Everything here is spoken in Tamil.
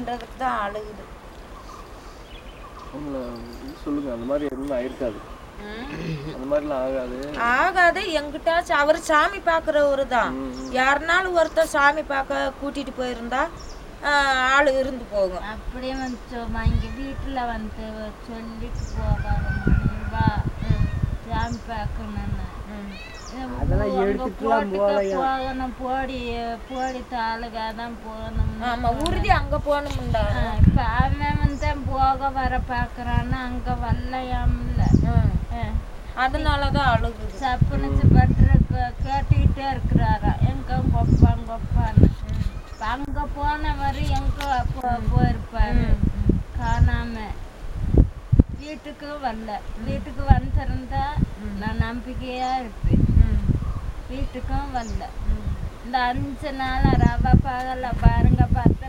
பண்றதுக்கு தான் அழுகுது உங்களை இது சொல்லுங்க அந்த மாதிரி எதுவும் ஆயிருக்காது அந்த மாதிரிலாம் ஆகாது ஆகாது எங்கிட்டாச்சும் அவர் சாமி பார்க்குறவரு தான் யாருனாலும் ஒருத்தர் சாமி பார்க்க கூட்டிட்டு போயிருந்தா ஆஹ், ஆளு இருந்து போகும் அப்படியே வந்துச்சோம்மா இங்க வீட்டுல வந்து சொல்லிட்டு போவாங்க வா ஜாமி பார்க்கணும்னு அதெல்லாம் எடுத்துட்டுலாம் போகலையா போகணும் போடி போடி தாலுகா தான் போகணும் ஆமா உறுதி அங்க போகணும்டா இப்ப அவன் வந்து போக வர பாக்குறான்னு அங்க வரலையாம்ல அதனாலதான் அழுகுது சப்புனுச்சு பட்டு கேட்டுக்கிட்டே இருக்கிறாரா எங்க கொப்பான் கொப்பான்னு இப்ப அங்க போனவர் எங்க போ- போயிருப்பாரு காணாம வீட்டுக்கு வரல வீட்டுக்கு வந்திருந்தா நான் நம்பிக்கையா இருப்பேன் வீட்டுக்கும் வரல இந்த அஞ்சு நாள் ரவ பகல பாருங்க பத்து